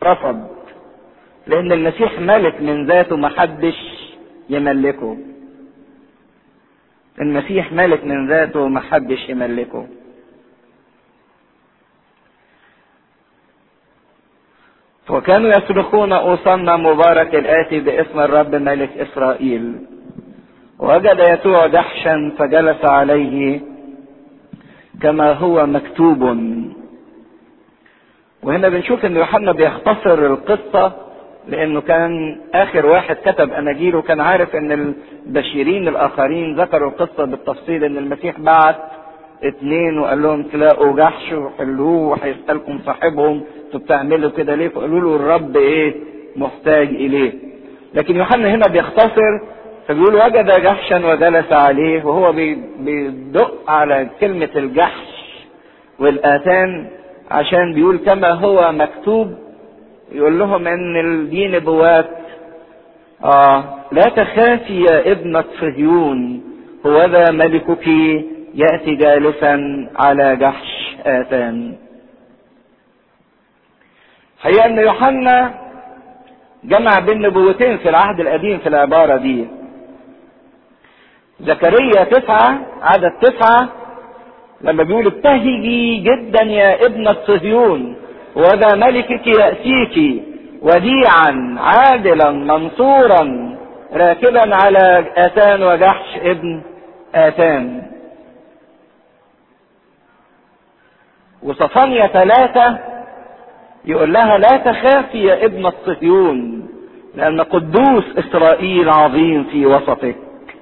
رفض لان المسيح ملك من ذاته محدش يملكه المسيح ملك من ذاته محدش يملكه وكانوا يصرخون اوصلنا مبارك الاتي باسم الرب ملك اسرائيل ووجد يسوع دحشا فجلس عليه كما هو مكتوب وهنا بنشوف ان يوحنا بيختصر القصه لانه كان اخر واحد كتب اناجيله كان عارف ان البشيرين الاخرين ذكروا القصه بالتفصيل ان المسيح بعت اتنين وقال لهم تلاقوا جحش وحلوه وهيسالكم صاحبهم انتوا بتعملوا كده ليه؟ فقالوا له الرب ايه؟ محتاج اليه. لكن يوحنا هنا بيختصر فبيقول وجد جحشا وجلس عليه وهو بيدق على كلمة الجحش والآتان عشان بيقول كما هو مكتوب يقول لهم ان دي نبوات اه لا تخافي يا ابنة صهيون هو ذا ملكك يأتي جالسا على جحش آتان هي ان يوحنا جمع بين نبوتين في العهد القديم في العبارة دي زكريا تسعة عدد تسعة لما بيقول ابتهجي جدا يا ابنة صهيون وذا ملكك يأتيك وديعا عادلا منصورا راكبا على آتان وجحش ابن آتان وصفانيا ثلاثة يقول لها لا تخافي يا ابنة صهيون لأن قدوس إسرائيل عظيم في وسطك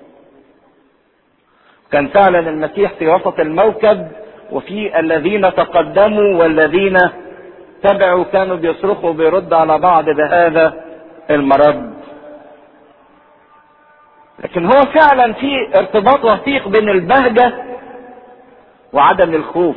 كان فعلا المسيح في وسط الموكب وفي الذين تقدموا والذين تبعوا كانوا بيصرخوا بيرد على بعض بهذا المرض لكن هو فعلا في ارتباط وثيق بين البهجة وعدم الخوف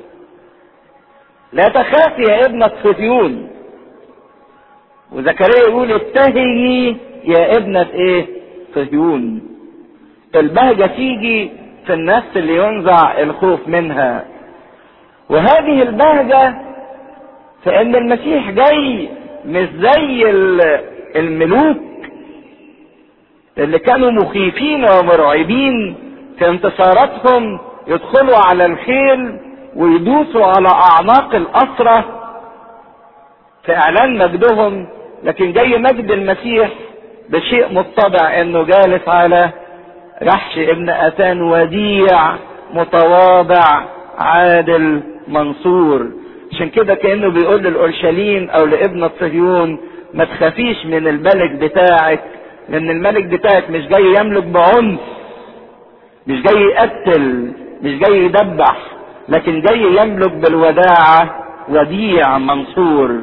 لا تخافي يا ابنة صهيون وزكريا يقول ابتهجي يا ابنة ايه صهيون البهجة تيجي في النفس اللي ينزع الخوف منها وهذه البهجة فإن المسيح جاي مش زي الملوك اللي كانوا مخيفين ومرعبين في انتصاراتهم يدخلوا على الخيل ويدوسوا على أعناق الأسرة في إعلان مجدهم لكن جاي مجد المسيح بشيء مطبع انه جالس على جحش ابن اتان وديع متواضع عادل منصور عشان كده كانه بيقول للاورشليم او لابنة صهيون ما تخافيش من الملك بتاعك لان الملك بتاعك مش جاي يملك بعنف مش جاي يقتل مش جاي يدبح لكن جاي يملك بالوداعة وديع منصور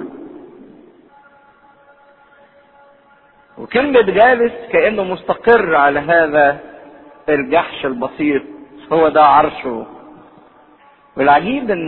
وكلمة جالس كأنه مستقر على هذا الجحش البسيط هو ده عرشه والعجيب ان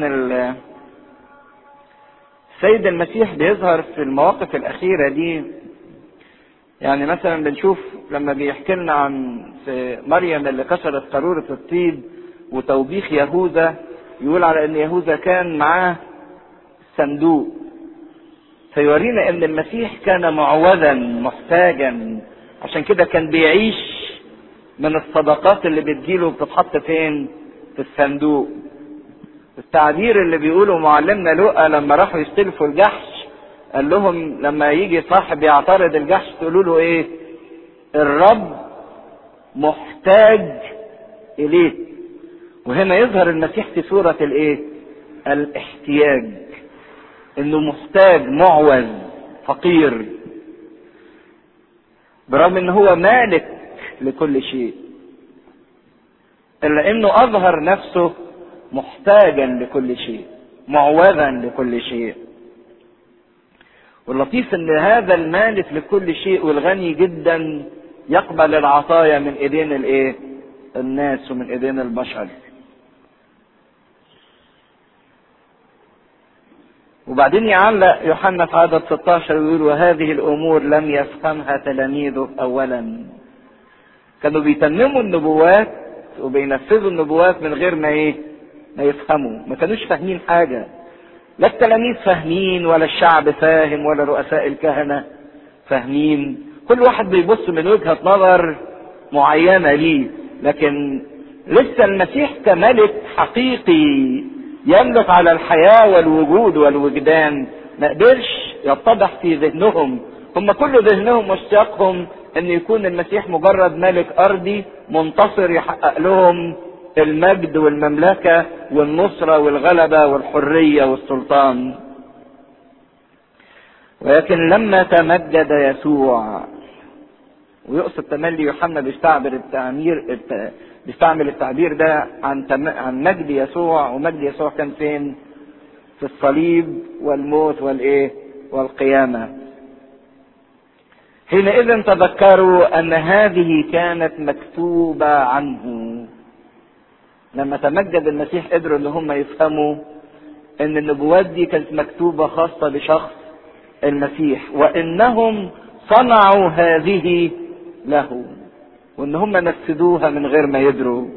السيد المسيح بيظهر في المواقف الأخيرة دي يعني مثلا بنشوف لما بيحكي لنا عن في مريم اللي كسرت قارورة الطيب وتوبيخ يهوذا يقول على ان يهوذا كان معاه صندوق فيورينا ان المسيح كان معوذا محتاجا عشان كده كان بيعيش من الصدقات اللي بتجيله بتتحط فين في الصندوق التعبير اللي بيقوله معلمنا لقى لما راحوا يستلفوا الجحش قال لهم لما يجي صاحب يعترض الجحش تقولوا له ايه الرب محتاج اليك وهنا يظهر المسيح في صورة الايه الاحتياج انه محتاج معوز فقير برغم ان هو مالك لكل شيء الا انه اظهر نفسه محتاجا لكل شيء معوذا لكل شيء واللطيف ان هذا المالك لكل شيء والغني جدا يقبل العطايا من ايدين الايه الناس ومن ايدين البشر وبعدين يعلق يوحنا في عدد 16 ويقول وهذه الامور لم يفهمها تلاميذه اولا كانوا بيتمموا النبوات وبينفذوا النبوات من غير ما ايه ما يفهموا ما كانوش فاهمين حاجة لا التلاميذ فاهمين ولا الشعب فاهم ولا رؤساء الكهنة فاهمين كل واحد بيبص من وجهة نظر معينة ليه لكن لسه المسيح كملك حقيقي يملك على الحياة والوجود والوجدان ما قدرش يتضح في ذهنهم هم كل ذهنهم واشتياقهم ان يكون المسيح مجرد ملك ارضي منتصر يحقق لهم المجد والمملكة والنصرة والغلبة والحرية والسلطان ولكن لما تمجد يسوع ويقصد تملي يوحنا بيستعبر التعمير بيستعمل التعبير ده عن تم... عن مجد يسوع ومجد يسوع كان فين؟ في الصليب والموت والايه؟ والقيامه. حينئذ تذكروا ان هذه كانت مكتوبه عنه. لما تمجد المسيح قدروا ان هم يفهموا ان النبوات دي كانت مكتوبه خاصه بشخص المسيح وانهم صنعوا هذه له وان هم نفذوها من غير ما يدروا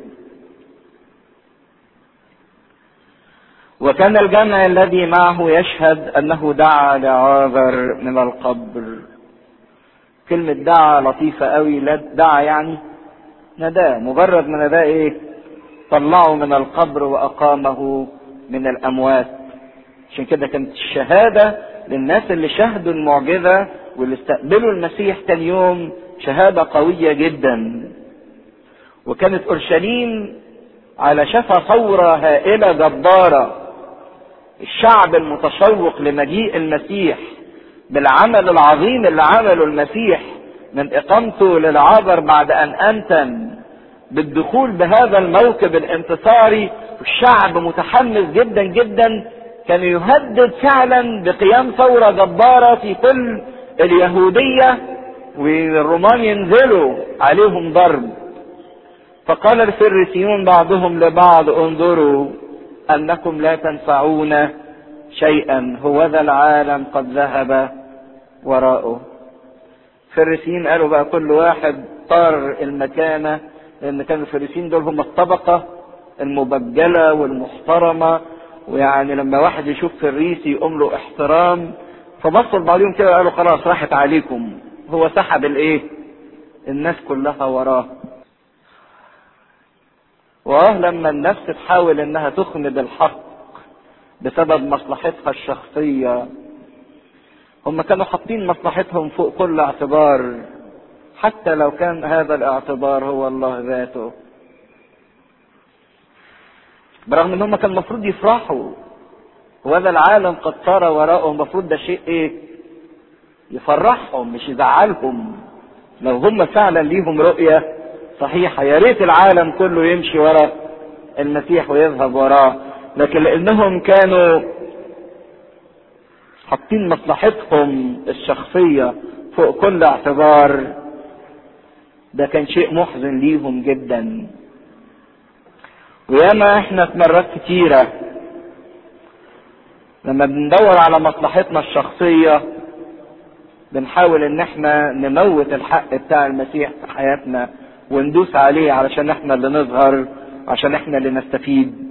وكان الجمع الذي معه يشهد انه دعا لعازر من القبر كلمة دعا لطيفة قوي لا دعا يعني نداه مجرد ما نداه ايه طلعه من القبر واقامه من الاموات عشان كده كانت الشهادة للناس اللي شهدوا المعجزة واللي استقبلوا المسيح تاني يوم شهادة قوية جدا وكانت أورشليم على شفا ثورة هائلة جبارة الشعب المتشوق لمجيء المسيح بالعمل العظيم اللي عمله المسيح من إقامته للعابر بعد أن أنتن بالدخول بهذا الموكب الانتصاري والشعب متحمس جدا جدا كان يهدد فعلا بقيام ثورة جبارة في كل اليهودية والرومان ينزلوا عليهم ضرب فقال الفريسيون بعضهم لبعض انظروا انكم لا تنفعون شيئا هو ذا العالم قد ذهب وراءه الفريسيين قالوا بقى كل واحد طار المكانة لان كانوا الفريسيين دول هم الطبقة المبجلة والمحترمة ويعني لما واحد يشوف فريسي يقوم له احترام فبصوا لبعضهم كده قالوا خلاص راحت عليكم هو سحب الايه الناس كلها وراه واه لما النفس تحاول انها تخمد الحق بسبب مصلحتها الشخصية هم كانوا حاطين مصلحتهم فوق كل اعتبار حتى لو كان هذا الاعتبار هو الله ذاته برغم ان هم كان المفروض يفرحوا وهذا العالم قد صار وراءهم المفروض ده شيء ايه يفرحهم مش يزعلهم لو هم فعلا ليهم رؤية صحيحة يا ريت العالم كله يمشي ورا المسيح ويذهب وراه لكن لانهم كانوا حاطين مصلحتهم الشخصية فوق كل اعتبار ده كان شيء محزن ليهم جدا وياما احنا في مرات كتيرة لما بندور على مصلحتنا الشخصية بنحاول ان احنا نموت الحق بتاع المسيح في حياتنا وندوس عليه علشان احنا اللي نظهر عشان احنا اللي نستفيد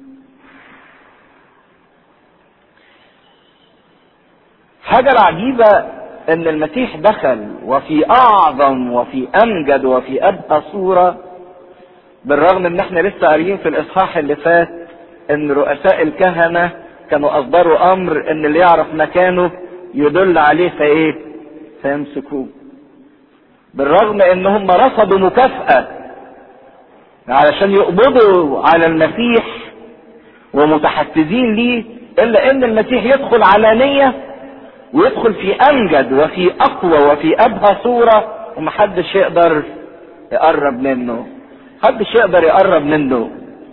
حاجة العجيبة ان المسيح دخل وفي اعظم وفي امجد وفي ابهى صورة بالرغم ان احنا لسه قاريين في الاصحاح اللي فات ان رؤساء الكهنة كانوا اصدروا امر ان اللي يعرف مكانه يدل عليه فايه فيمسكوه بالرغم ان هم رفضوا مكافأة علشان يقبضوا على المسيح ومتحفزين ليه الا ان المسيح يدخل علانية ويدخل في امجد وفي اقوى وفي ابهى صورة ومحدش يقدر يقرب منه محدش يقدر يقرب منه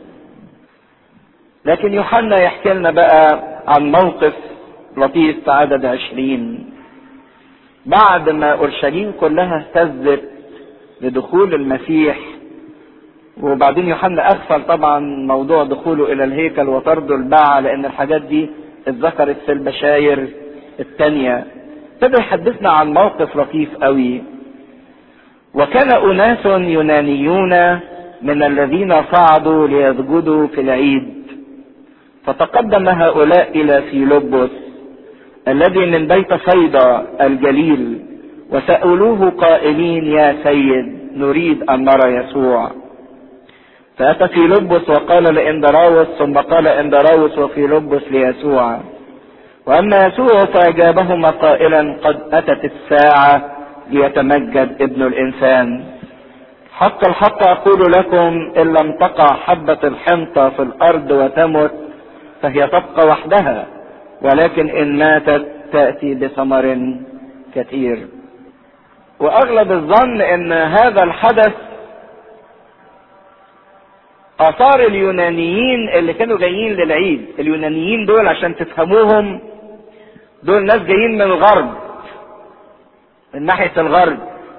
لكن يوحنا يحكي لنا بقى عن موقف لطيف في عدد عشرين بعد ما اورشليم كلها اهتزت لدخول المسيح وبعدين يوحنا اغفل طبعا موضوع دخوله الى الهيكل وطرده الباعة لان الحاجات دي اتذكرت في البشاير الثانية ابتدى يحدثنا عن موقف لطيف قوي وكان اناس يونانيون من الذين صعدوا ليسجدوا في العيد فتقدم هؤلاء الى فيلبس الذي من بيت صيدا الجليل وسألوه قائلين يا سيد نريد ان نرى يسوع فاتى فيلبس وقال لاندراوس ثم قال اندراوس وفيلبس ليسوع واما يسوع فاجابهما قائلا قد اتت الساعه ليتمجد ابن الانسان حق الحق اقول لكم ان لم تقع حبه الحنطه في الارض وتمت فهي تبقى وحدها ولكن ان ماتت تاتي بثمر كثير واغلب الظن ان هذا الحدث اثار اليونانيين اللي كانوا جايين للعيد اليونانيين دول عشان تفهموهم دول ناس جايين من الغرب من ناحية الغرب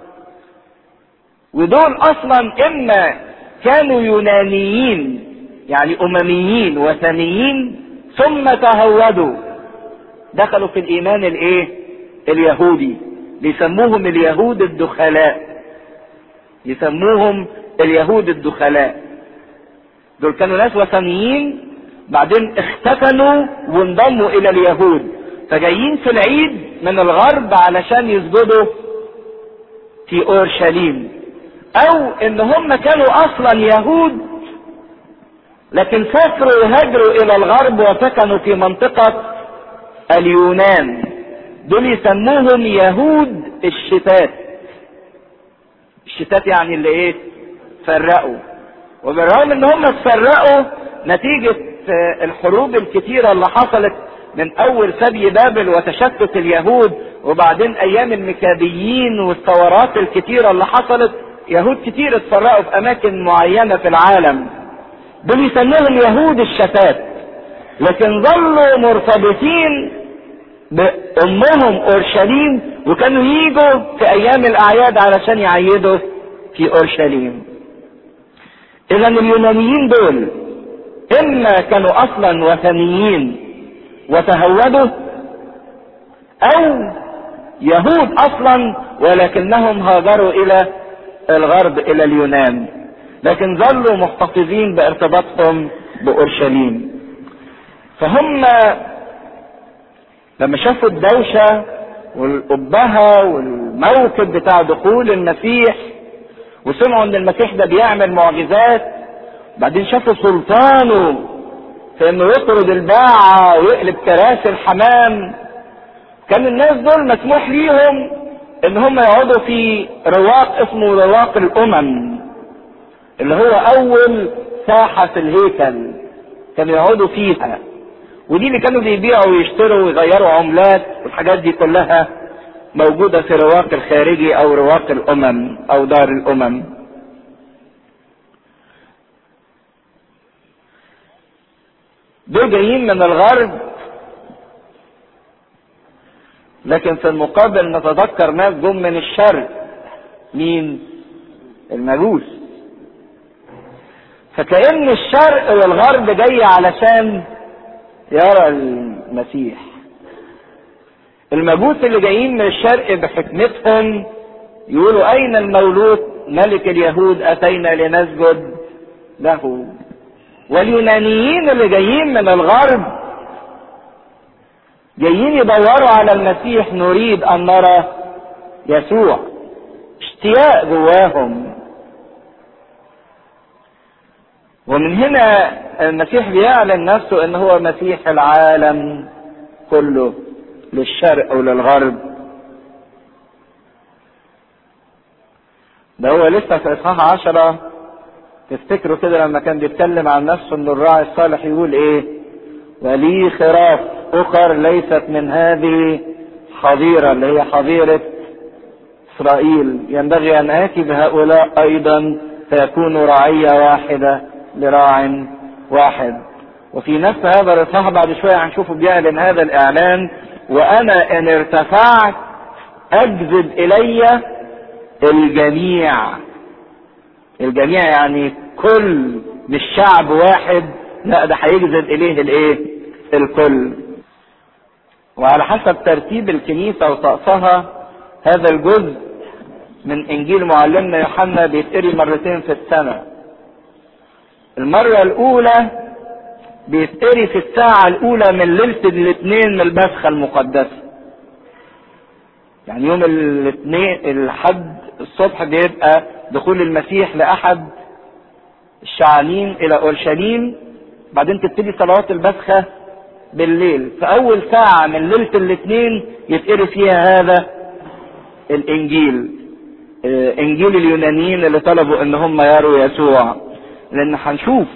ودول اصلا اما كانوا يونانيين يعني امميين وثنيين ثم تهودوا دخلوا في الايمان الايه اليهودي بيسموهم اليهود الدخلاء يسموهم اليهود الدخلاء دول كانوا ناس وثنيين بعدين اختفنوا وانضموا الى اليهود فجايين في العيد من الغرب علشان يسجدوا في اورشليم او ان هم كانوا اصلا يهود لكن سافروا وهاجروا الى الغرب وسكنوا في منطقة اليونان دول يسموهم يهود الشتات الشتات يعني اللي ايه فرقوا وبالرغم ان هم اتفرقوا نتيجة الحروب الكتيرة اللي حصلت من اول سبي بابل وتشتت اليهود وبعدين ايام المكابيين والثورات الكتيرة اللي حصلت يهود كتير اتفرقوا في اماكن معينة في العالم دول يسموهم يهود الشتات لكن ظلوا مرتبطين بامهم اورشليم وكانوا يجوا في ايام الاعياد علشان يعيدوا في اورشليم اذا اليونانيين دول اما كانوا اصلا وثنيين وتهودوا او يهود اصلا ولكنهم هاجروا الى الغرب الى اليونان لكن ظلوا محتفظين بارتباطهم باورشليم فهم لما شافوا الدوشة والأبهة والموكب بتاع دخول المسيح وسمعوا ان المسيح ده بيعمل معجزات بعدين شافوا سلطانه في انه يطرد الباعة ويقلب كراسي الحمام كان الناس دول مسموح ليهم ان هم يقعدوا في رواق اسمه رواق الامم اللي هو اول ساحة في الهيكل كانوا يقعدوا فيها ودي اللي كانوا بيبيعوا ويشتروا ويغيروا عملات والحاجات دي كلها موجودة في رواق الخارجي او رواق الامم او دار الامم دول جايين من الغرب لكن في المقابل نتذكر ناس جم من الشرق مين المجوس فكأن الشرق والغرب جاي علشان يرى المسيح المجوس اللي جايين من الشرق بحكمتهم يقولوا اين المولود ملك اليهود اتينا لنسجد له واليونانيين اللي جايين من الغرب جايين يدوروا على المسيح نريد ان نرى يسوع اشتياق جواهم ومن هنا المسيح بيعلن نفسه ان هو مسيح العالم كله للشرق وللغرب ده هو لسه في اصحاح عشرة تفتكروا كده لما كان بيتكلم عن نفسه ان الراعي الصالح يقول ايه ولي خراف اخر ليست من هذه حظيرة اللي هي حظيرة اسرائيل ينبغي ان اتي بهؤلاء ايضا فيكونوا رعية واحدة لراع واحد وفي نفس هذا الاصحاح بعد شويه هنشوفه بيعلن هذا الاعلان وانا ان ارتفعت اجذب الي الجميع الجميع يعني كل مش شعب واحد لا ده هيجذب اليه الايه الكل وعلى حسب ترتيب الكنيسة وطقسها هذا الجزء من انجيل معلمنا يوحنا بيتقري مرتين في السنه المرة الأولى بيتقري في الساعة الأولى من ليلة الاثنين من البسخة المقدسة. يعني يوم الاثنين الحد الصبح بيبقى دخول المسيح لأحد الشعانين إلى أورشليم بعدين تبتدي صلوات البسخة بالليل في أول ساعة من ليلة الاثنين يتقري فيها هذا الإنجيل إنجيل اليونانيين اللي طلبوا إن هم يروا يسوع لأن هنشوف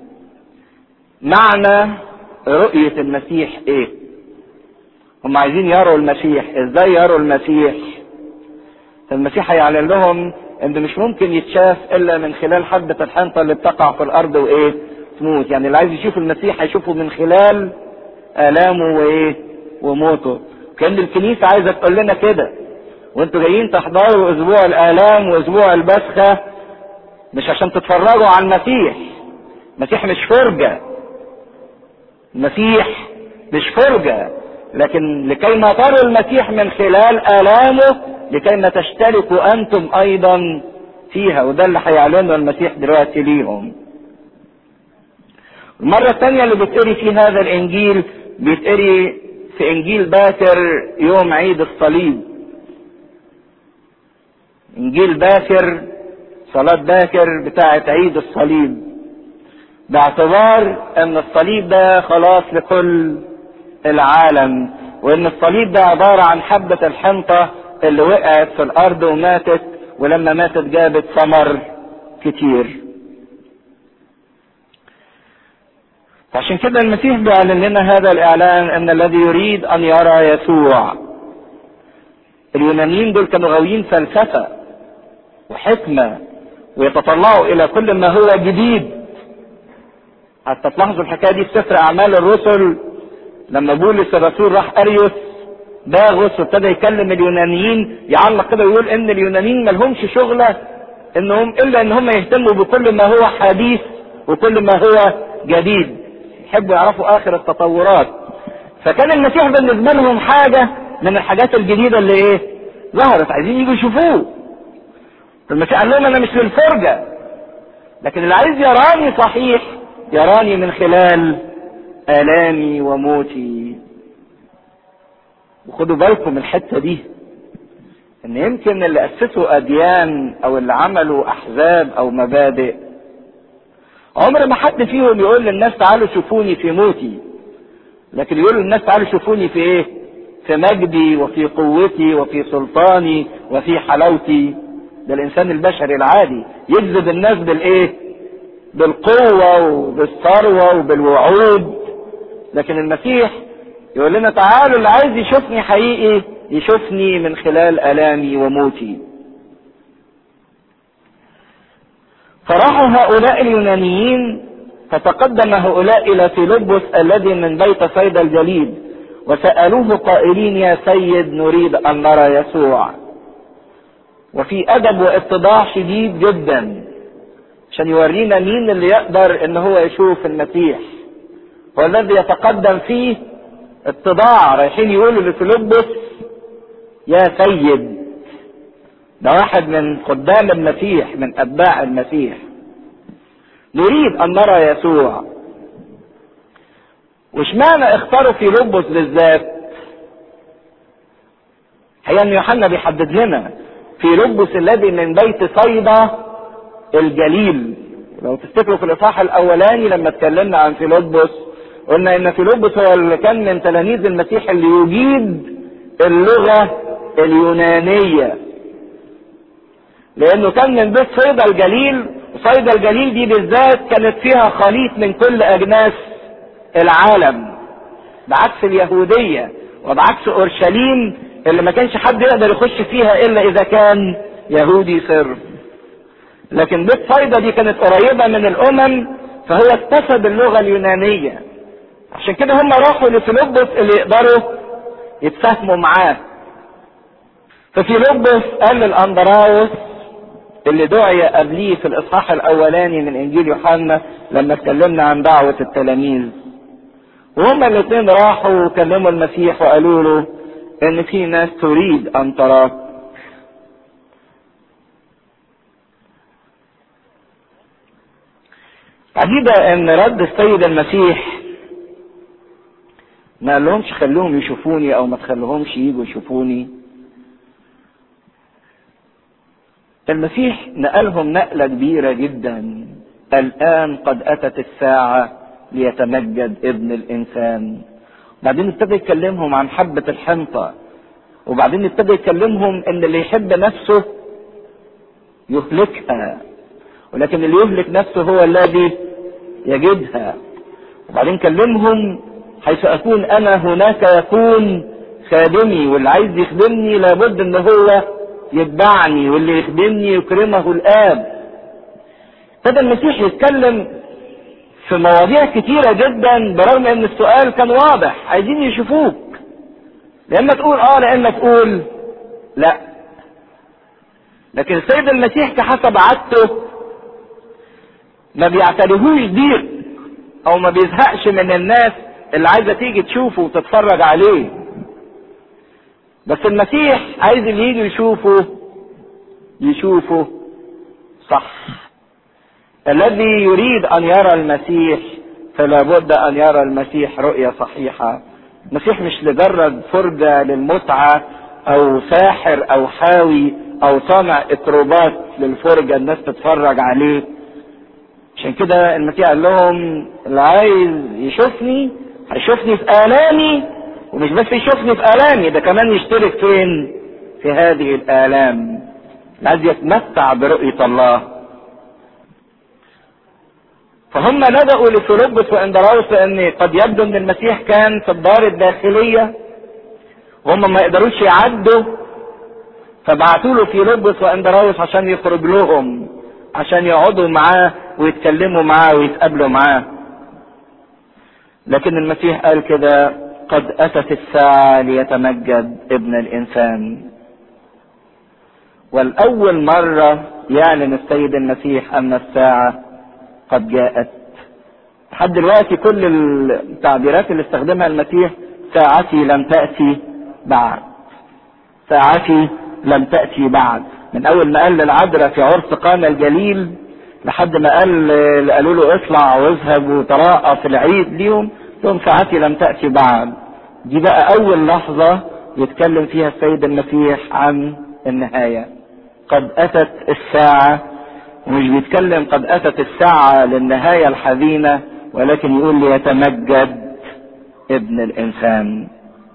معنى رؤية المسيح إيه هم عايزين يروا المسيح ازاي يروا المسيح المسيح هيعلن لهم ان مش ممكن يتشاف الا من خلال حبة الحنطة اللي بتقع في الارض وايه تموت يعني اللي عايز يشوف المسيح هيشوفه من خلال الامه وايه وموته كان الكنيسة عايزة تقول لنا كده وانتوا جايين تحضروا اسبوع الالام واسبوع البسخة مش عشان تتفرجوا على المسيح المسيح مش فرجة المسيح مش فرجة لكن لكي ما تروا المسيح من خلال آلامه لكي ما تشتركوا أنتم أيضا فيها وده اللي هيعلنه المسيح دلوقتي ليهم. المرة الثانية اللي بيتقري في هذا الإنجيل بيتقري في إنجيل باكر يوم عيد الصليب. إنجيل باكر صلاة باكر بتاعة عيد الصليب. باعتبار أن الصليب ده خلاص لكل العالم وان الصليب ده عبارة عن حبة الحنطة اللي وقعت في الارض وماتت ولما ماتت جابت ثمر كتير عشان كده المسيح بيعلن لنا هذا الاعلان ان الذي يريد ان يرى يسوع اليونانيين دول كانوا غاويين فلسفة وحكمة ويتطلعوا الى كل ما هو جديد حتى تلاحظوا الحكاية دي في سفر اعمال الرسل لما بولس الرسول راح اريوس باغوس وابتدى يكلم اليونانيين يعلق كده ويقول ان اليونانيين مالهمش شغله انهم الا ان هم يهتموا بكل ما هو حديث وكل ما هو جديد يحبوا يعرفوا اخر التطورات فكان المسيح بالنسبه لهم حاجه من الحاجات الجديده اللي ايه ظهرت عايزين يجوا يشوفوه المسيح قال لهم انا مش للفرجه لكن اللي عايز يراني صحيح يراني من خلال آلامي وموتي وخدوا بالكم الحتة دي ان يمكن اللي اسسوا اديان او اللي عملوا احزاب او مبادئ عمر ما حد فيهم يقول للناس تعالوا شوفوني في موتي لكن يقول للناس تعالوا شوفوني في ايه في مجدي وفي قوتي وفي سلطاني وفي حلاوتي ده الانسان البشري العادي يجذب الناس بالايه بالقوة وبالثروة وبالوعود لكن المسيح يقول لنا تعالوا اللي عايز يشوفني حقيقي يشوفني من خلال الامي وموتي فراحوا هؤلاء اليونانيين فتقدم هؤلاء الى فيلبس الذي من بيت صيدا الجليد وسالوه قائلين يا سيد نريد ان نرى يسوع وفي ادب واتضاع شديد جدا عشان يورينا مين اللي يقدر ان هو يشوف المسيح هو الذي يتقدم فيه اتضاع رايحين يقولوا لفيلبس يا سيد ده واحد من قدام المسيح من اتباع المسيح نريد ان نرى يسوع واشمعنى اختاروا فيلبس بالذات هي ان يوحنا بيحدد لنا فيلبس الذي من بيت صيدا الجليل لو تفتكروا في الاصحاح الاولاني لما اتكلمنا عن فيلبس قلنا ان فيلبس هو اللي كان من تلاميذ المسيح اللي يجيد اللغه اليونانيه لانه كان من بيت صيدا الجليل وصيدا الجليل دي بالذات كانت فيها خليط من كل اجناس العالم بعكس اليهوديه وبعكس اورشليم اللي ما كانش حد يقدر يخش فيها الا اذا كان يهودي صرف لكن بيت صيدا دي كانت قريبه من الامم فهو اكتسب اللغه اليونانيه عشان كده هم راحوا لفيلبس اللي يقدروا يتفاهموا معاه ففيلبس قال للاندراوس اللي دعي قبليه في الاصحاح الاولاني من انجيل يوحنا لما اتكلمنا عن دعوه التلاميذ وهما الاثنين راحوا وكلموا المسيح وقالوا له ان في ناس تريد ان تراك عجيبة ان رد السيد المسيح ما قال لهمش خلوهم يشوفوني او ما تخلوهمش يجوا يشوفوني المسيح نقلهم نقلة كبيرة جدا الآن قد أتت الساعة ليتمجد ابن الإنسان بعدين ابتدى يكلمهم عن حبة الحنطة وبعدين ابتدى يكلمهم ان اللي يحب نفسه يهلكها ولكن اللي يهلك نفسه هو الذي يجدها وبعدين كلمهم حيث اكون انا هناك يكون خادمي واللي عايز يخدمني لابد ان هو يتبعني واللي يخدمني يكرمه الاب ابتدى المسيح يتكلم في مواضيع كتيرة جدا برغم ان السؤال كان واضح عايزين يشوفوك يا اما تقول اه يا اما تقول لا لكن السيد المسيح كحسب عادته ما بيعتريهوش ضيق او ما بيزهقش من الناس اللي عايزه تيجي تشوفه وتتفرج عليه بس المسيح عايز اللي يجي يشوفه يشوفه صح الذي يريد ان يرى المسيح فلا بد ان يرى المسيح رؤيه صحيحه المسيح مش لجرد فرجه للمتعه او ساحر او حاوي او صانع اكروبات للفرجه الناس تتفرج عليه عشان كده المسيح قال لهم اللي عايز يشوفني هيشوفني في الامي ومش بس يشوفني في الامي ده كمان يشترك فين في هذه الالام عايز يتمتع برؤيه الله فهم لجأوا لفيلبس واندراوس لان قد يبدو ان المسيح كان في الدار الداخليه وهم ما يقدروش يعدوا فبعتوا له فيلبس واندراوس عشان يخرج لهم عشان يقعدوا معاه ويتكلموا معاه ويتقابلوا معاه لكن المسيح قال كده قد اتت الساعه ليتمجد ابن الانسان والاول مره يعلن السيد المسيح ان الساعه قد جاءت لحد دلوقتي كل التعبيرات اللي استخدمها المسيح ساعتي لم تأتي بعد ساعتي لم تأتي بعد من أول ما قال للعذراء في عرس قانا الجليل لحد ما قال قالوا له اطلع واذهب وتراءى في العيد ليهم لهم ساعتي لم تأتي بعد دي بقى أول لحظة يتكلم فيها السيد المسيح عن النهاية قد أتت الساعة ومش بيتكلم قد اتت الساعة للنهاية الحزينة ولكن يقول ليتمجد ابن الانسان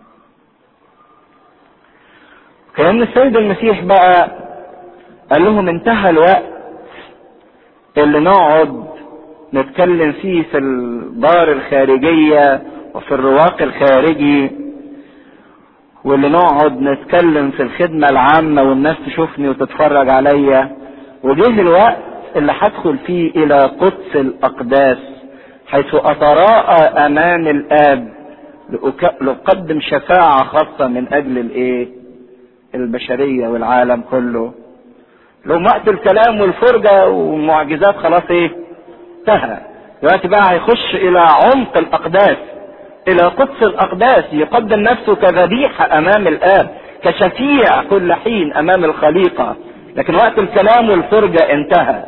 كأن السيد المسيح بقى قال لهم انتهى الوقت اللي نقعد نتكلم فيه في الدار الخارجية وفي الرواق الخارجي واللي نقعد نتكلم في الخدمة العامة والناس تشوفني وتتفرج عليا وجه الوقت اللي هدخل فيه الى قدس الاقداس حيث اتراءى امام الاب لاقدم شفاعة خاصة من اجل الايه البشرية والعالم كله لو وقت الكلام والفرجة والمعجزات خلاص ايه انتهى دلوقتي بقى هيخش الى عمق الاقداس الى قدس الاقداس يقدم نفسه كذبيحة امام الاب كشفيع كل حين امام الخليقة لكن وقت الكلام والفرجة انتهى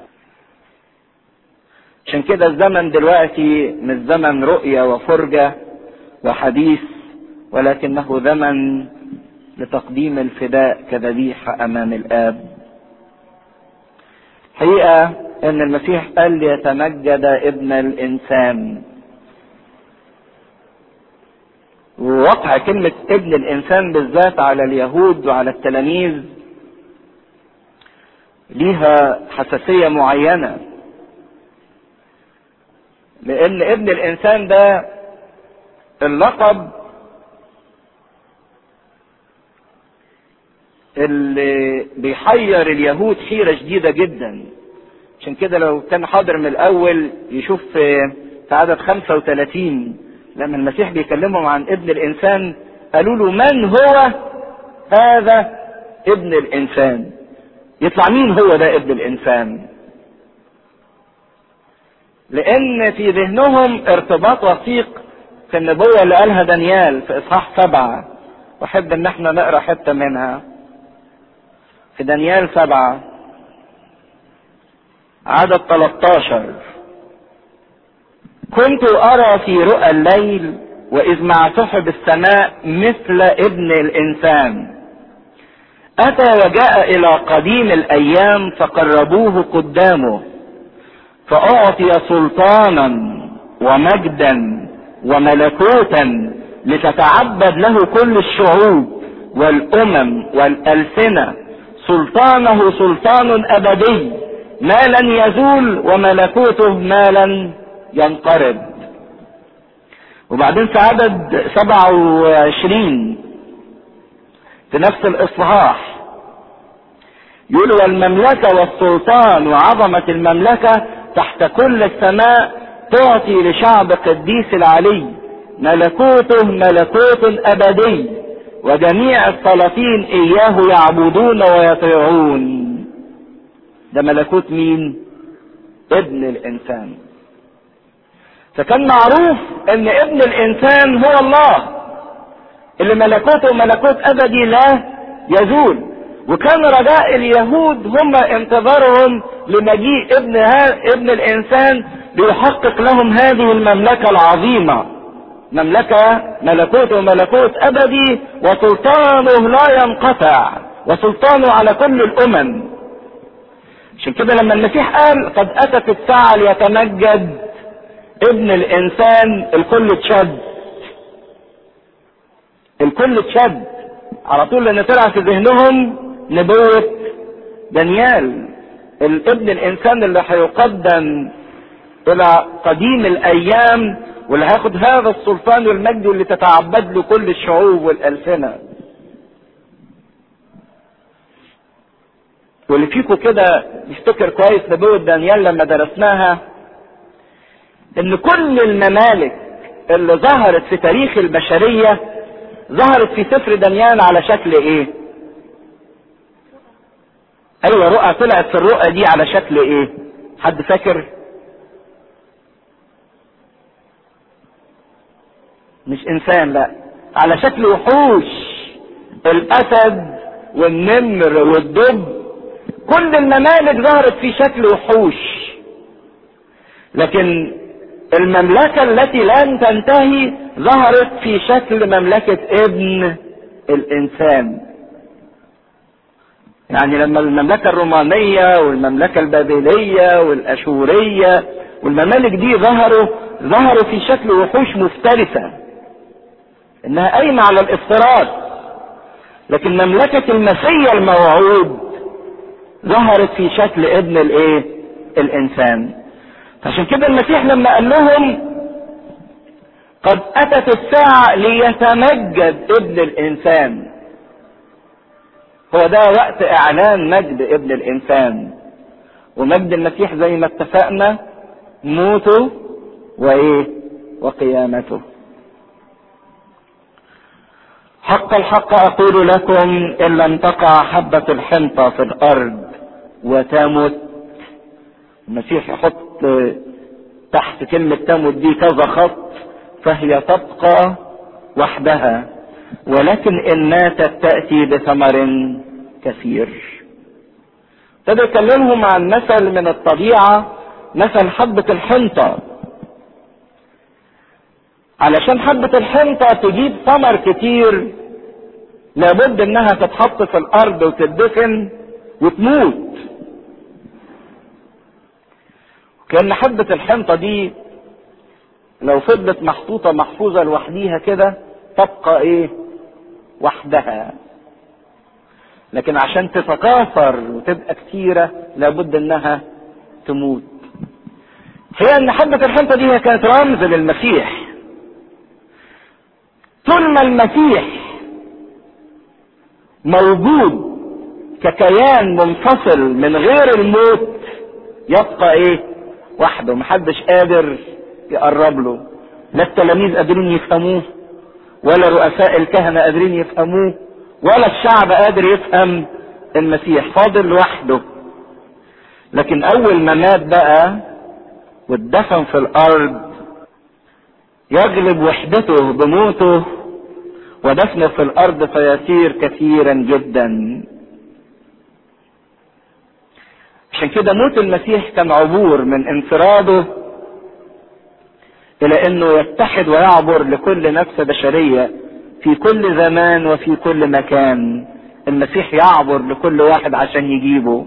عشان كده الزمن دلوقتي مش زمن رؤية وفرجة وحديث ولكنه زمن لتقديم الفداء كذبيحة أمام الآب حقيقة أن المسيح قال ليتمجد ابن الإنسان ووقع كلمة ابن الإنسان بالذات على اليهود وعلى التلاميذ ليها حساسية معينة لأن ابن الإنسان ده اللقب اللي بيحير اليهود حيرة شديدة جدا عشان كده لو كان حاضر من الأول يشوف في عدد 35 لما المسيح بيكلمهم عن ابن الإنسان قالوا له من هو هذا ابن الإنسان يطلع مين هو ده ابن الانسان لان في ذهنهم ارتباط وثيق في النبوة اللي قالها دانيال في اصحاح سبعة واحب ان احنا نقرا حتة منها في دانيال سبعة عدد 13 كنت ارى في رؤى الليل واذ مع سحب السماء مثل ابن الانسان اتى وجاء الى قديم الايام فقربوه قدامه فاعطي سلطانا ومجدا وملكوتا لتتعبد له كل الشعوب والامم والالسنه سلطانه سلطان ابدي ما لن يزول وملكوته ما لن ينقرض وبعدين في عدد 27 في نفس الاصحاح يقول والمملكة والسلطان وعظمة المملكة تحت كل السماء تعطي لشعب قديس العلي ملكوته ملكوت ابدي وجميع السلاطين اياه يعبدون ويطيعون ده ملكوت مين ابن الانسان فكان معروف ان ابن الانسان هو الله اللي ملكوته ملكوت ابدي لا يزول وكان رجاء اليهود هم انتظارهم لمجيء ابن ابن الانسان ليحقق لهم هذه المملكه العظيمه مملكه ملكوته ملكوت ابدي وسلطانه لا ينقطع وسلطانه على كل الامم عشان كده لما المسيح قال قد اتت الساعه ليتمجد ابن الانسان الكل اتشد الكل اتشد على طول لان طلع في ذهنهم نبوة دانيال الابن الانسان اللي هيقدم الى قديم الايام واللي هياخد هذا السلطان والمجد اللي تتعبد له كل الشعوب والالسنه واللي فيكم كده يفتكر كويس نبوة دانيال لما درسناها ان كل الممالك اللي ظهرت في تاريخ البشرية ظهرت في سفر دانيال على شكل ايه ايوه رؤى طلعت في الرؤى دي على شكل ايه حد فاكر مش انسان لا على شكل وحوش الاسد والنمر والدب كل الممالك ظهرت في شكل وحوش لكن المملكة التي لن تنتهي ظهرت في شكل مملكة ابن الإنسان يعني لما المملكة الرومانية والمملكة البابلية والأشورية والممالك دي ظهروا ظهروا في شكل وحوش مفترسة إنها قايمة على الافتراض لكن مملكة المسيح الموعود ظهرت في شكل ابن الايه الانسان عشان كده المسيح لما قال لهم قد اتت الساعة ليتمجد ابن الانسان هو ده وقت اعلان مجد ابن الانسان ومجد المسيح زي ما اتفقنا موته وايه وقيامته حق الحق اقول لكم ان لم تقع حبة الحنطة في الارض وتمت المسيح يحط تحت كلمة تمت دي كذا خط فهي تبقى وحدها ولكن ان ماتت تأتي بثمر كثير ابتدى يكلمهم عن مثل من الطبيعة مثل حبة الحنطة علشان حبة الحنطة تجيب ثمر كتير لابد انها تتحط في الارض وتدفن وتموت كأن حبة الحنطة دي لو فضلت محطوطة محفوظة لوحديها كده تبقى ايه وحدها لكن عشان تتكاثر وتبقى كتيرة لابد انها تموت هي ان حبة الحنطة دي هي كانت رمز للمسيح طول ما المسيح موجود ككيان منفصل من غير الموت يبقى ايه وحده محدش قادر يقرب له لا التلاميذ قادرين يفهموه ولا رؤساء الكهنة قادرين يفهموه ولا الشعب قادر يفهم المسيح فاضل لوحده لكن اول ما مات بقى واتدفن في الارض يغلب وحدته بموته ودفنه في الارض فيسير كثيرا جدا عشان كده موت المسيح كان عبور من انفراده الى انه يتحد ويعبر لكل نفس بشريه في كل زمان وفي كل مكان المسيح يعبر لكل واحد عشان يجيبه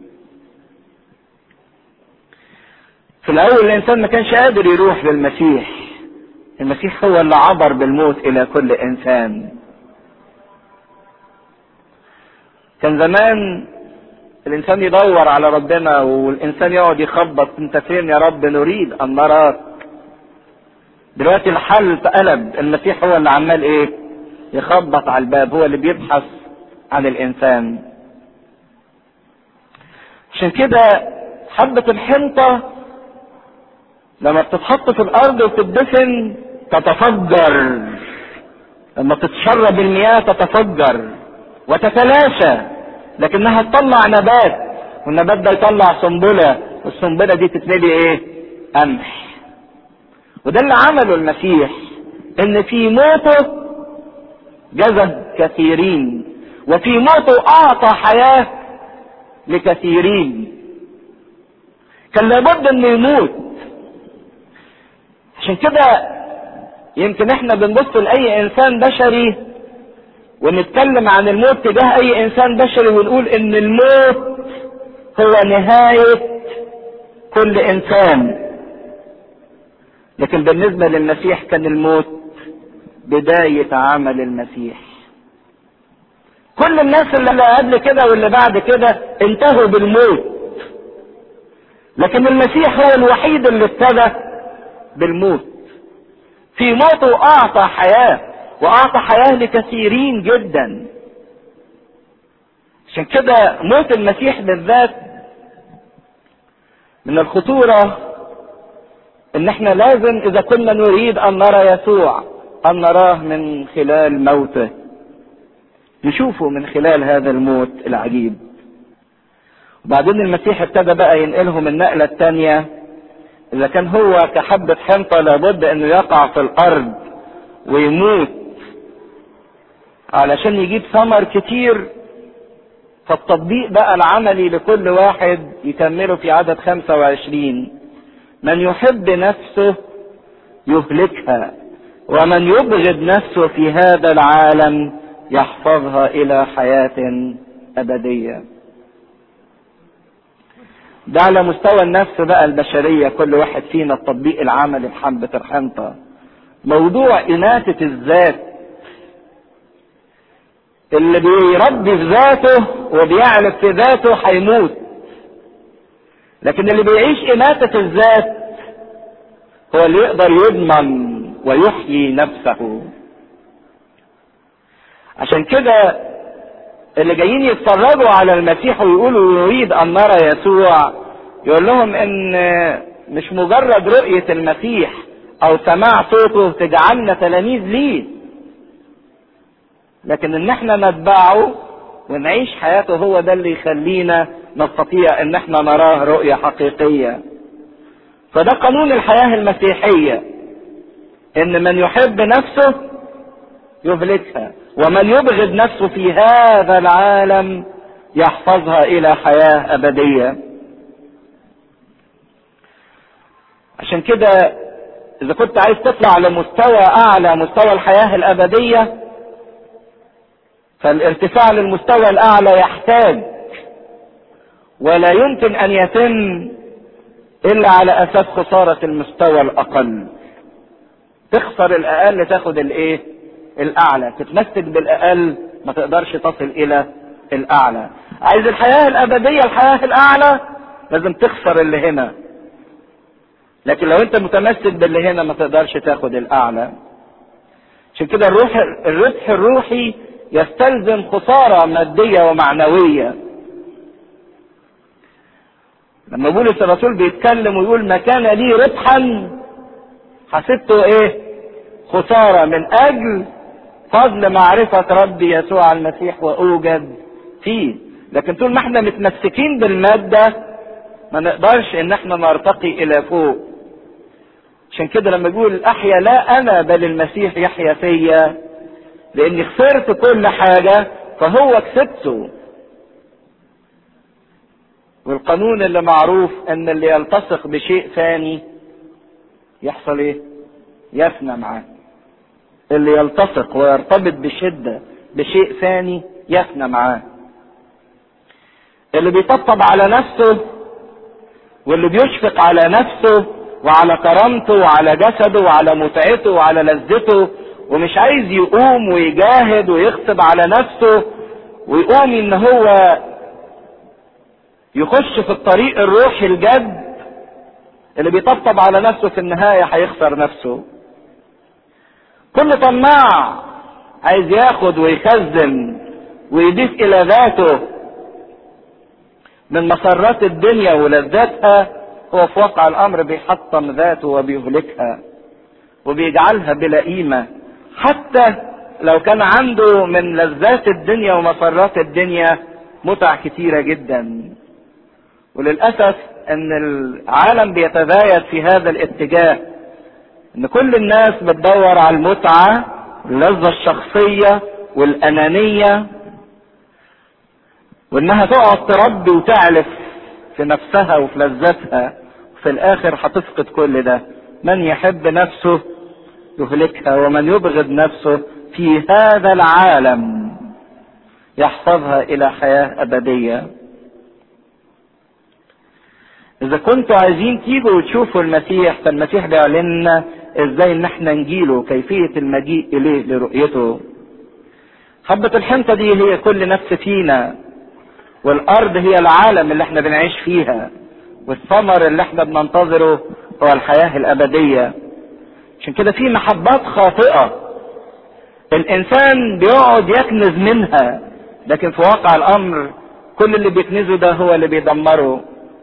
في الاول الانسان ما كانش قادر يروح للمسيح المسيح هو اللي عبر بالموت الى كل انسان كان زمان الانسان يدور على ربنا والانسان يقعد يخبط انت فين يا رب نريد ان نراك دلوقتي الحل اتقلب المسيح هو اللي عمال ايه يخبط على الباب هو اللي بيبحث عن الانسان عشان كده حبة الحنطة لما بتتحط في الارض وتدفن تتفجر لما تتشرب المياه تتفجر وتتلاشى لكنها تطلع نبات والنبات ده يطلع سنبلة والسنبلة دي تتملي ايه قمح وده اللي عمله المسيح ان في موته جذب كثيرين وفي موته اعطى حياة لكثيرين كان لابد انه يموت عشان كده يمكن احنا بنبص لاي انسان بشري ونتكلم عن الموت تجاه اي انسان بشري ونقول ان الموت هو نهاية كل انسان لكن بالنسبة للمسيح كان الموت بداية عمل المسيح كل الناس اللي قبل كده واللي بعد كده انتهوا بالموت لكن المسيح هو الوحيد اللي ابتدى بالموت في موته اعطى حياه واعطى حياه لكثيرين جدا عشان كده موت المسيح بالذات من الخطوره ان احنا لازم اذا كنا نريد ان نرى يسوع ان نراه من خلال موته نشوفه من خلال هذا الموت العجيب وبعدين المسيح ابتدى بقى ينقلهم النقلة الثانية إذا كان هو كحبة حنطة لابد إنه يقع في الأرض ويموت علشان يجيب ثمر كتير فالتطبيق بقى العملي لكل واحد يكمله في عدد 25 من يحب نفسه يهلكها ومن يبغض نفسه في هذا العالم يحفظها الى حياة ابدية ده على مستوى النفس بقى البشرية كل واحد فينا التطبيق العملي بحبة الحنطة موضوع إناثة الذات اللي بيربي في ذاته وبيعلف في ذاته هيموت لكن اللي بيعيش إناثة الذات هو اللي يقدر يضمن ويحيي نفسه عشان كده اللي جايين يتفرجوا على المسيح ويقولوا نريد ان نرى يسوع يقول لهم ان مش مجرد رؤية المسيح او سماع صوته تجعلنا تلاميذ ليه لكن ان احنا نتبعه ونعيش حياته هو ده اللي يخلينا نستطيع ان احنا نراه رؤية حقيقية فده قانون الحياة المسيحية ان من يحب نفسه يهلكها ومن يبغض نفسه في هذا العالم يحفظها الى حياه ابديه عشان كده اذا كنت عايز تطلع لمستوى اعلى مستوى الحياه الابديه فالارتفاع للمستوى الاعلى يحتاج ولا يمكن ان يتم الا على اساس خساره المستوى الاقل تخسر الاقل تاخد الايه الاعلى تتمسك بالاقل ما تقدرش تصل الى الاعلى عايز الحياه الابديه الحياه الاعلى لازم تخسر اللي هنا لكن لو انت متمسك باللي هنا ما تقدرش تاخد الاعلى عشان كده الروح الربح الروحي يستلزم خساره ماديه ومعنويه لما بولس الرسول بيتكلم ويقول ما كان لي ربحا حسبته ايه خساره من اجل فضل معرفة ربي يسوع المسيح وأوجد فيه لكن طول ما احنا متمسكين بالمادة ما نقدرش ان احنا نرتقي الى فوق عشان كده لما يقول احيا لا انا بل المسيح يحيا فيا لاني خسرت كل حاجة فهو كسبته والقانون اللي معروف ان اللي يلتصق بشيء ثاني يحصل ايه يفنى معاه اللي يلتصق ويرتبط بشدة بشيء ثاني يفنى معاه اللي بيطبطب على نفسه واللي بيشفق على نفسه وعلى كرامته وعلى جسده وعلى متعته وعلى لذته ومش عايز يقوم ويجاهد ويغصب على نفسه ويقوم ان هو يخش في الطريق الروحي الجد اللي بيطبطب على نفسه في النهاية هيخسر نفسه كل طماع عايز ياخد ويخزن ويضيف الى ذاته من مسرات الدنيا ولذاتها هو في واقع الامر بيحطم ذاته وبيهلكها وبيجعلها بلا قيمة حتى لو كان عنده من لذات الدنيا ومسرات الدنيا متع كتيرة جدا وللأسف ان العالم بيتزايد في هذا الاتجاه ان كل الناس بتدور على المتعة اللذة الشخصية والانانية وانها تقعد تربي وتعلف في نفسها وفي لذتها وفي الاخر هتفقد كل ده من يحب نفسه يهلكها ومن يبغض نفسه في هذا العالم يحفظها الى حياة ابدية اذا كنتوا عايزين تيجوا وتشوفوا المسيح فالمسيح بيعلن لنا ازاي ان احنا نجيله كيفية المجيء اليه لرؤيته حبة الحنطة دي هي كل نفس فينا والارض هي العالم اللي احنا بنعيش فيها والثمر اللي احنا بننتظره هو الحياة الابدية عشان كده في محبات خاطئة الانسان بيقعد يكنز منها لكن في واقع الامر كل اللي بيكنزه ده هو اللي بيدمره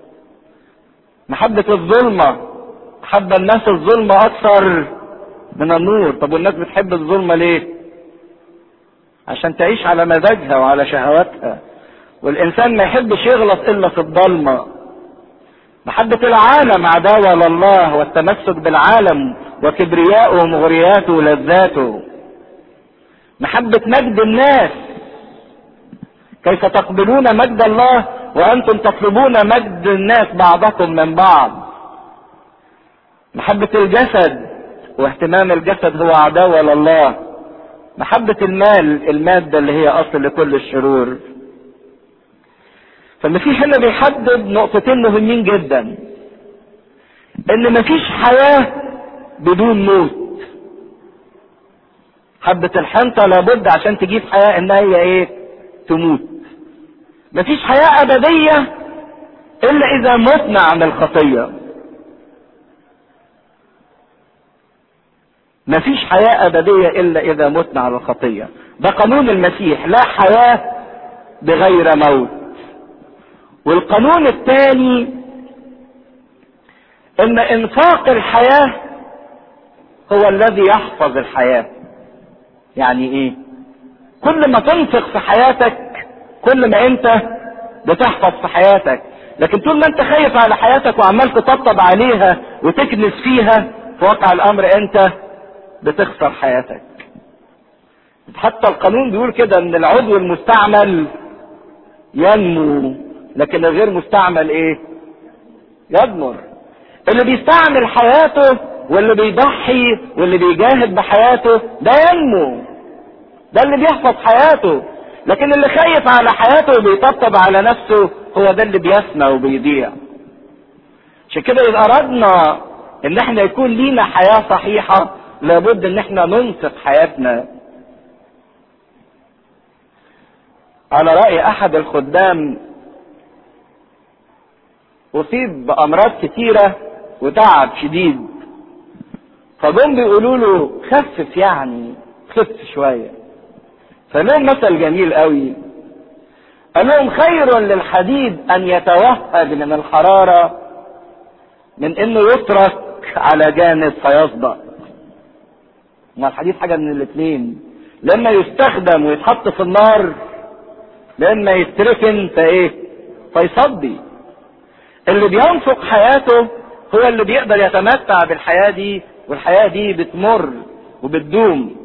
محبة الظلمة حب الناس الظلمة اكثر من النور طب والناس بتحب الظلمة ليه عشان تعيش على مزاجها وعلى شهواتها والانسان ما يحبش يغلط الا في الضلمه محبة العالم عداوة لله والتمسك بالعالم وكبرياءه ومغرياته ولذاته محبة مجد الناس كيف تقبلون مجد الله وانتم تطلبون مجد الناس بعضكم من بعض محبة الجسد واهتمام الجسد هو عداوة لله محبة المال المادة اللي هي اصل لكل الشرور فالمسيح هنا بيحدد نقطتين مهمين جدا ان مفيش حياة بدون موت حبة الحنطة لابد عشان تجيب حياة انها هي ايه تموت مفيش حياة ابدية الا اذا متنا عن الخطية مفيش حياة ابدية الا اذا متنا عن الخطية ده قانون المسيح لا حياة بغير موت والقانون الثاني ان انفاق الحياة هو الذي يحفظ الحياة يعني ايه كل ما تنفق في حياتك كل ما انت بتحفظ في حياتك لكن طول ما انت خايف على حياتك وعمال تطبطب عليها وتكنس فيها في واقع الامر انت بتخسر حياتك حتى القانون بيقول كده ان العضو المستعمل ينمو لكن الغير مستعمل ايه يضمر اللي بيستعمل حياته واللي بيضحي واللي بيجاهد بحياته ده ينمو ده اللي بيحفظ حياته لكن اللي خايف على حياته وبيطبطب على نفسه هو ده اللي بيفنى وبيضيع عشان كده اذا اردنا ان احنا يكون لينا حياة صحيحة لابد ان احنا ننفق حياتنا على رأي احد الخدام اصيب بامراض كتيرة وتعب شديد فجم بيقولوا له خفف يعني خف شوية فلهم مثل جميل قوي قال لهم خير للحديد ان يتوهج من الحرارة من انه يترك على جانب فيصدأ ما الحديد حاجة من الاثنين لما يستخدم ويتحط في النار لما يتركن فايه فيصدي اللي بينفق حياته هو اللي بيقدر يتمتع بالحياة دي والحياة دي بتمر وبتدوم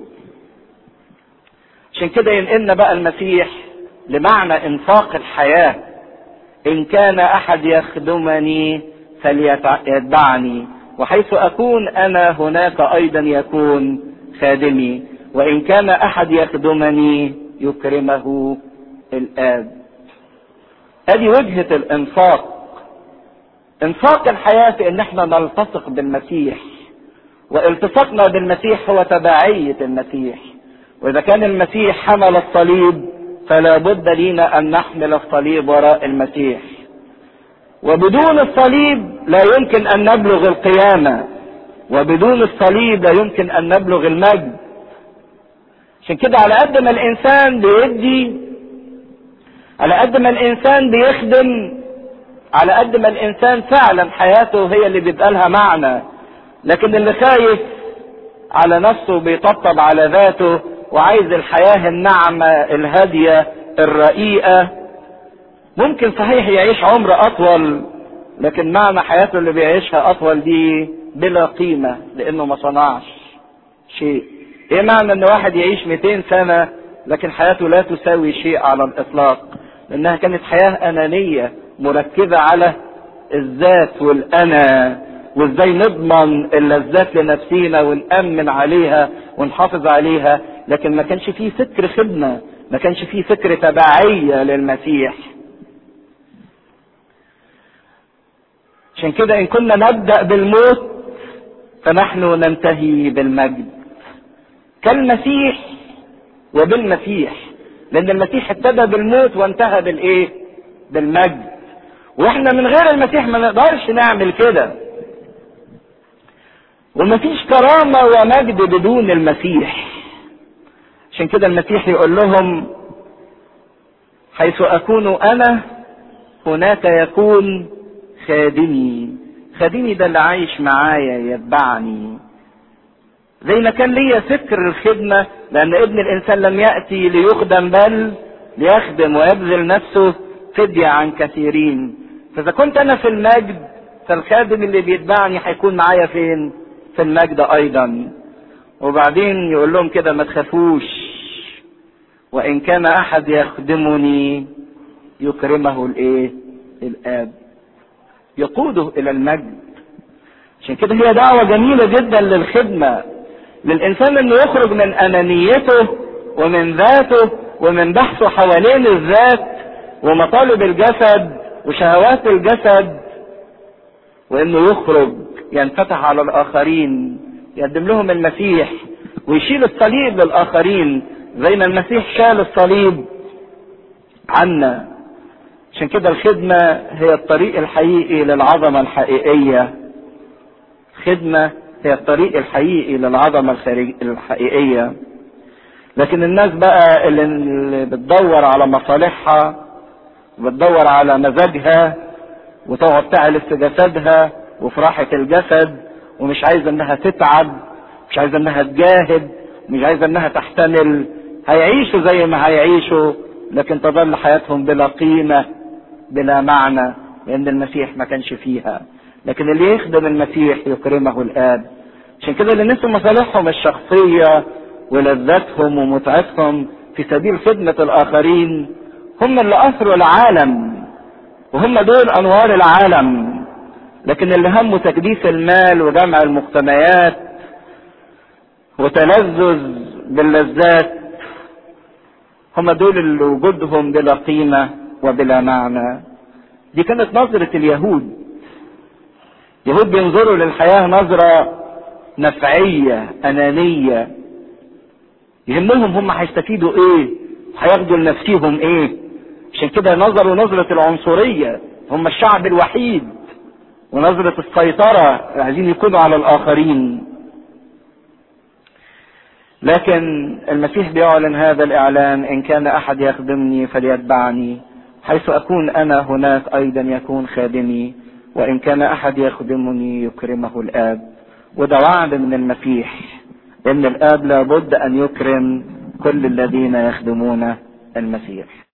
عشان كده ينقلنا بقى المسيح لمعنى انفاق الحياة ان كان احد يخدمني فليتبعني وحيث أكون أنا هناك أيضا يكون خادمي وإن كان أحد يخدمني يكرمه الآب ادي وجهة الانفاق انفاق الحياة في ان احنا نلتصق بالمسيح والتصاقنا بالمسيح هو تبعية المسيح واذا كان المسيح حمل الصليب فلا بد لينا ان نحمل الصليب وراء المسيح وبدون الصليب لا يمكن ان نبلغ القيامة وبدون الصليب لا يمكن ان نبلغ المجد عشان كده على قد ما الانسان بيدي على قد ما الانسان بيخدم على قد ما الانسان فعلا حياته هي اللي بيبقى لها معنى لكن اللي خايف على نفسه بيطبطب على ذاته وعايز الحياة الناعمة الهادية الرقيقة ممكن صحيح يعيش عمر اطول لكن معنى حياته اللي بيعيشها اطول دي بلا قيمة لانه ما صنعش شيء ايه معنى ان واحد يعيش 200 سنة لكن حياته لا تساوي شيء على الاطلاق لانها كانت حياة انانية مركزة على الذات والانا وازاي نضمن اللذات لنفسينا ونأمن عليها ونحافظ عليها لكن ما كانش فيه فكر خدمة ما كانش فيه فكر تبعية للمسيح عشان كده ان كنا نبدأ بالموت فنحن ننتهي بالمجد كالمسيح وبالمسيح لان المسيح ابتدى بالموت وانتهى بالايه بالمجد واحنا من غير المسيح ما نقدرش نعمل كده ومفيش كرامة ومجد بدون المسيح عشان كده المسيح يقول لهم حيث أكون أنا هناك يكون خادمي خادمي ده اللي عايش معايا يتبعني زي ما كان ليا فكر الخدمة لأن ابن الإنسان لم يأتي ليخدم بل ليخدم ويبذل نفسه فدية عن كثيرين فإذا كنت أنا في المجد فالخادم اللي بيتبعني هيكون معايا فين؟ في المجد أيضا وبعدين يقول لهم كده ما تخافوش وإن كان أحد يخدمني يكرمه الإيه؟ الآب يقوده إلى المجد عشان كده هي دعوة جميلة جدا للخدمة للإنسان إنه يخرج من أنانيته ومن ذاته ومن بحثه حوالين الذات ومطالب الجسد وشهوات الجسد وإنه يخرج ينفتح على الآخرين يقدم لهم المسيح ويشيل الصليب للآخرين زي ما المسيح شال الصليب عنا عشان كده الخدمة هي الطريق الحقيقي للعظمة الحقيقية خدمة هي الطريق الحقيقي للعظمة الحقيقية لكن الناس بقى اللي بتدور على مصالحها وبتدور على مزاجها وتقعد تعلف في جسدها وفي راحة الجسد ومش عايزة انها تتعب مش عايزة انها تجاهد مش عايزة انها تحتمل هيعيشوا زي ما هيعيشوا لكن تظل حياتهم بلا قيمة بلا معنى لان المسيح ما كانش فيها لكن اللي يخدم المسيح يكرمه الاب عشان كده اللي نسوا مصالحهم الشخصية ولذاتهم ومتعتهم في سبيل خدمة الآخرين هم اللي أثروا العالم وهم دول أنوار العالم لكن اللي همه تكديس المال وجمع المقتنيات وتلذذ باللذات هم دول اللي وجودهم بلا قيمة وبلا معنى دي كانت نظرة اليهود اليهود بينظروا للحياة نظرة نفعية أنانية يهمهم هم هيستفيدوا ايه هياخدوا لنفسيهم ايه عشان كده نظروا نظرة العنصرية هم الشعب الوحيد ونظرة السيطرة عايزين يكونوا على الآخرين لكن المسيح بيعلن هذا الإعلان إن كان أحد يخدمني فليتبعني حيث أكون أنا هناك أيضا يكون خادمي وإن كان أحد يخدمني يكرمه الآب وده وعد من المسيح إن الآب لابد أن يكرم كل الذين يخدمون المسيح